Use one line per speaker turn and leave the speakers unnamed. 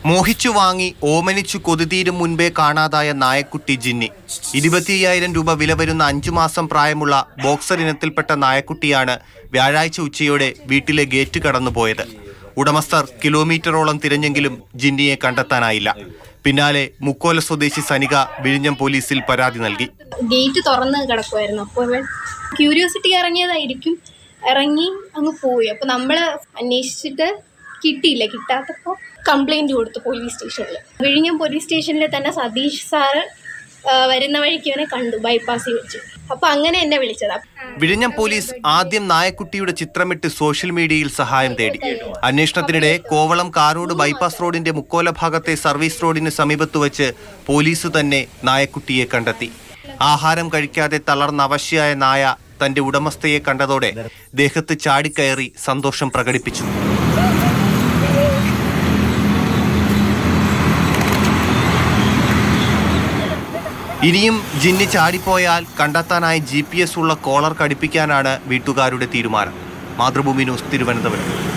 മോഹിച്ചു വാങ്ങി ഓമനിച്ചു കൊതിതീരും മുൻപേ കാണാതായ നായക്കുട്ടി ജിന്നി ഇരുപത്തിയ്യായിരം രൂപ വില വരുന്ന അഞ്ചു മാസം പ്രായമുള്ള ബോക്സർ ഇനത്തിൽപ്പെട്ട നായക്കുട്ടിയാണ് വ്യാഴാഴ്ച ഉച്ചയോടെ വീട്ടിലെ ഗേറ്റ് കടന്നുപോയത് ഉടമസ്ഥർ കിലോമീറ്ററോളം തിരഞ്ഞെങ്കിലും ജിന്നിയെ കണ്ടെത്താനായില്ല പിന്നാലെ മുക്കോല സ്വദേശി സനിക വിഴിഞ്ഞം പോലീസിൽ പരാതി നൽകി
ഗേറ്റ് തുറന്ന് കിടക്കുമായിരുന്നു അപ്പോൾ ഇവൻ ക്യൂരിയോസിറ്റി ഇറങ്ങിയതായിരിക്കും ഇറങ്ങി അങ്ങ് പോയി അപ്പോൾ നമ്മൾ അന്വേഷിച്ചിട്ട് കിട്ടിയില്ല കിട്ടാത്തപ്പോൾ കംപ്ലൈൻറ്റ് കൊടുത്തു പോലീസ് സ്റ്റേഷനിൽ വിഴിഞ്ഞം പോലീസ് സ്റ്റേഷനിൽ തന്നെ സതീഷ് സാറ് ആ, വരുന്ന വഴിക്ക് ഇവനെ കണ്ടു ബൈപ്പാസിൽ വെച്ച് അപ്പോൾ അങ്ങനെ എന്നെ വിളിച്ചതാണ്
വിഴിഞ്ഞം പോലീസ് ആദ്യം നായക്കുട്ടിയുടെ ചിത്രമിട്ട് സോഷ്യൽ മീഡിയയിൽ സഹായം തേടി അന്വേഷണത്തിനിടെ കോവളം കാരോട് ബൈപ്പാസ് റോഡിന്റെ മുക്കോല ഭാഗത്തെ സർവീസ് റോഡിന് സമീപത്ത് വെച്ച് പോലീസ് തന്നെ നായക്കുട്ടിയെ കണ്ടെത്തി ആഹാരം കഴിക്കാതെ തളർന്ന അവശയായ നായ തന്റെ ഉടമസ്ഥയെ കണ്ടതോടെ ദേഹത്ത് ചാടിക്കയറി സന്തോഷം പ്രകടിപ്പിച്ചു ഇനിയും ജിന്നി ചാടിപ്പോയാൽ കണ്ടെത്താനായി ജി പി എസ് ഉള്ള കോളർ ഘടിപ്പിക്കാനാണ് വീട്ടുകാരുടെ തീരുമാനം മാതൃഭൂമി ന്യൂസ് തിരുവനന്തപുരം